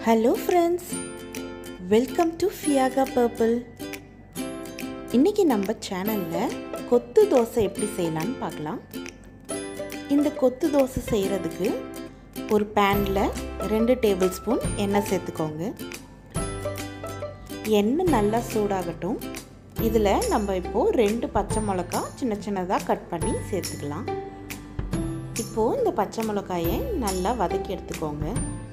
hello friends welcome to ஃபியாகா purple இன்றைக்கி நம்ம சேனலில் கொத்து தோசை எப்படி செய்யலான்னு பார்க்கலாம் இந்த கொத்து தோசை செய்கிறதுக்கு ஒரு பேனில் ரெண்டு டேபிள் ஸ்பூன் எண்ணெய் சேர்த்துக்கோங்க எண்ணெய் நல்லா சூடாகட்டும் இதில் நம்ம இப்போது ரெண்டு பச்சை மிளகா சின்ன சின்னதாக கட் பண்ணி சேர்த்துக்கலாம் இப்போது இந்த பச்சை மிளகாயை நல்லா வதக்கி எடுத்துக்கோங்க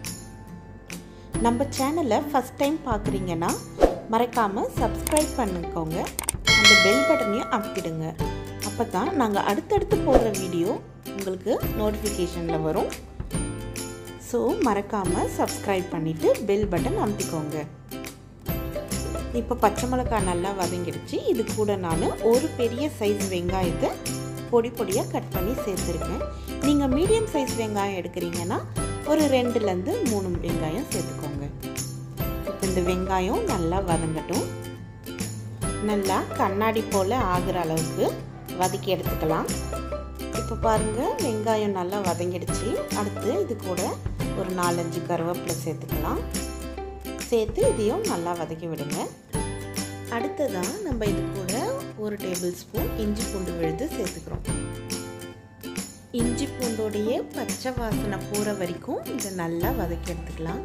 நம்ம சேனலை ஃபஸ்ட் டைம் பார்க்குறீங்கன்னா மறக்காமல் சப்ஸ்கிரைப் பண்ணிக்கோங்க அந்த பெல் பட்டனையும் அமுக்கிடுங்க அப்போ தான் நாங்கள் அடுத்தடுத்து போடுற வீடியோ உங்களுக்கு நோட்டிஃபிகேஷனில் வரும் ஸோ மறக்காமல் சப்ஸ்கிரைப் பண்ணிவிட்டு பெல் பட்டன் அமுத்திக்கோங்க இப்போ பச்சை மிளகாய் நல்லா வதங்கிடுச்சு இது கூட நான் ஒரு பெரிய சைஸ் வெங்காயத்தை பொடி பொடியாக கட் பண்ணி சேர்த்துருக்கேன் நீங்கள் மீடியம் சைஸ் வெங்காயம் எடுக்கிறீங்கன்னா ஒரு ரெண்டுலேருந்து மூணு வெங்காயம் சேர்த்துக்கோங்க இப்போ இந்த வெங்காயம் நல்லா வதங்கட்டும் நல்லா கண்ணாடி போல் ஆகிற அளவுக்கு வதக்கி எடுத்துக்கலாம் இப்போ பாருங்கள் வெங்காயம் நல்லா வதங்கிடுச்சு அடுத்து இது கூட ஒரு நாலஞ்சு கருவேப்பிலை சேர்த்துக்கலாம் சேர்த்து இதையும் நல்லா வதக்கி விடுங்க அடுத்ததான் நம்ம இது கூட ஒரு டேபிள் ஸ்பூன் இஞ்சி பூண்டு விழுது சேர்த்துக்கிறோம் இஞ்சி பூண்டோடைய பச்சை வாசனை போகிற வரைக்கும் இதை நல்லா வதக்கி எடுத்துக்கலாம்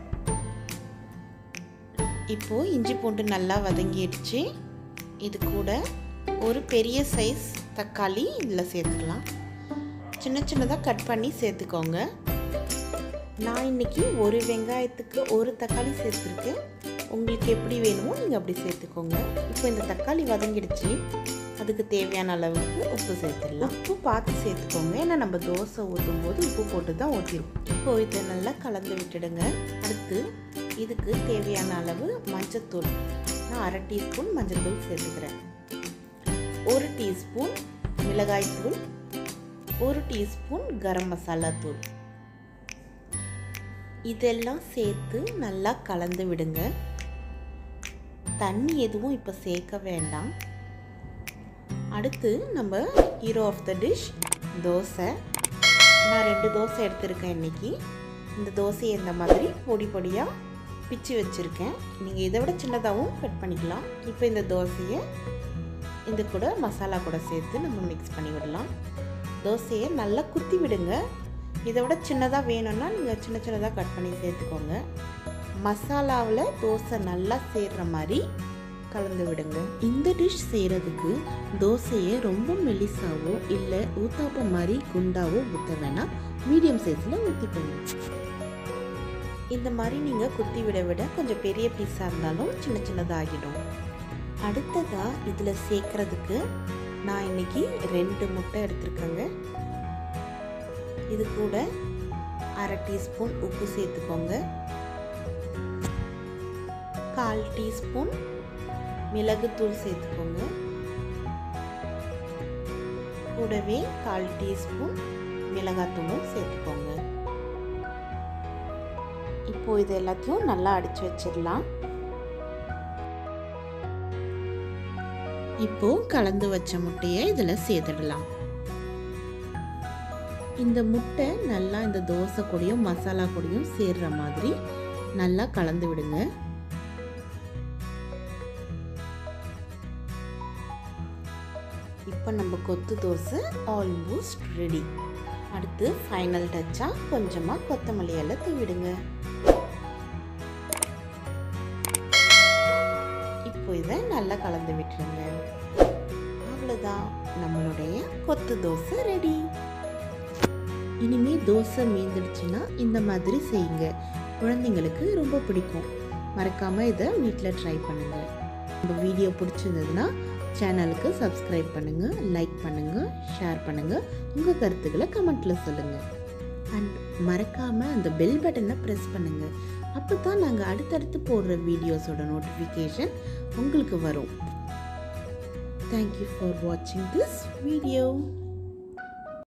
இப்போது இஞ்சி பூண்டு நல்லா வதங்கிடுச்சு இது கூட ஒரு பெரிய சைஸ் தக்காளி இதில் சேர்த்துக்கலாம் சின்ன சின்னதாக கட் பண்ணி சேர்த்துக்கோங்க நான் இன்றைக்கி ஒரு வெங்காயத்துக்கு ஒரு தக்காளி சேர்த்துருக்கேன் உங்களுக்கு எப்படி வேணுமோ நீங்கள் அப்படி சேர்த்துக்கோங்க இப்போ இந்த தக்காளி வதங்கிடுச்சு அதுக்கு தேவையான அளவுக்கு உப்பு சேர்த்துடலாம் உப்பு பார்த்து சேர்த்துக்கோங்க ஏன்னா நம்ம தோசை ஊற்றும் போது உப்பு போட்டு தான் ஊற்றிருக்கோம் இப்போ இதை நல்லா கலந்து விட்டுடுங்க அடுத்து இதுக்கு தேவையான அளவு மஞ்சத்தூள் நான் அரை டீஸ்பூன் மஞ்சத்தூள் சேர்த்துக்கிறேன் ஒரு டீஸ்பூன் மிளகாய்த்தூள் ஒரு டீஸ்பூன் கரம் மசாலா தூள் இதெல்லாம் சேர்த்து நல்லா கலந்து விடுங்க தண்ணி எதுவும் இப்போ சேர்க்க வேண்டாம் அடுத்து நம்ம hero of the dish dosa நான் ரெண்டு தோசை எடுத்திருக்கேன் இன்றைக்கி இந்த தோசையை இந்த மாதிரி பொடி பொடியாக பிச்சு வச்சுருக்கேன் நீங்கள் இதை விட சின்னதாகவும் கட் பண்ணிக்கலாம் இப்போ இந்த தோசையை இந்த கூட மசாலா கூட சேர்த்து நம்ம மிக்ஸ் பண்ணி விடலாம் தோசையை நல்லா குத்தி விடுங்க இதை விட சின்னதாக வேணும்னா நீங்கள் சின்ன சின்னதாக கட் பண்ணி சேர்த்துக்கோங்க மசாலாவில் தோசை நல்லா சேர்கிற மாதிரி கலந்து விடுங்க இந்த டிஷ் செய்கிறதுக்கு தோசையை ரொம்ப மெலிசாவோ இல்லை ஊத்தாப்பம் மாதிரி குண்டாவோ ஊற்ற வேணாம் மீடியம் சைஸில் ஊற்றிக்கோங்க இந்த மாதிரி நீங்கள் குத்தி விட விட கொஞ்சம் பெரிய பீஸாக இருந்தாலும் சின்ன சின்னதாகிடும் அடுத்ததாக இதில் சேர்க்குறதுக்கு நான் இன்னைக்கு ரெண்டு முட்டை எடுத்திருக்கேங்க இது கூட அரை டீஸ்பூன் உப்பு சேர்த்துக்கோங்க கால் டீஸ்பூன் மிளகுத்தூள் சேர்த்துக்கோங்க கூடவே கால் டீஸ்பூன் மிளகாத்தூளும் சேர்த்துக்கோங்க இப்போ இது எல்லாத்தையும் நல்லா அடிச்சு வச்சிடலாம் இப்போ கலந்து வச்ச முட்டையை இதில் சேர்த்துடலாம் இந்த முட்டை நல்லா இந்த தோசை கூடயும் மசாலா கூடயும் சேர்ற மாதிரி நல்லா கலந்து விடுங்க இப்போ நம்ம கொத்து தோசை ஆல்மோஸ்ட் ரெடி அடுத்து ஃபைனல் டச்சாக கொஞ்சமாக கொத்தமல்லி எல்லாம் தூவிடுங்க இப்போ இதை நல்லா கலந்து விட்டுருங்க அவ்வளோதான் நம்மளுடைய கொத்து தோசை ரெடி இனிமே தோசை மீந்துடுச்சுன்னா இந்த மாதிரி செய்யுங்க குழந்தைங்களுக்கு ரொம்ப பிடிக்கும் மறக்காமல் இதை வீட்டில் ட்ரை பண்ணுங்கள் நம்ம வீடியோ பிடிச்சிருந்ததுன்னா சேனலுக்கு சப்ஸ்கிரைப் பண்ணுங்கள் லைக் பண்ணுங்கள் ஷேர் பண்ணுங்கள் உங்கள் கருத்துக்களை கமெண்ட்டில் சொல்லுங்கள் அண்ட் மறக்காமல் அந்த பெல் பட்டனை ப்ரெஸ் பண்ணுங்கள் அப்போ தான் நாங்கள் அடுத்தடுத்து போடுற வீடியோஸோட நோட்டிஃபிகேஷன் உங்களுக்கு வரும் தேங்க்யூ ஃபார் வாட்சிங் திஸ் வீடியோ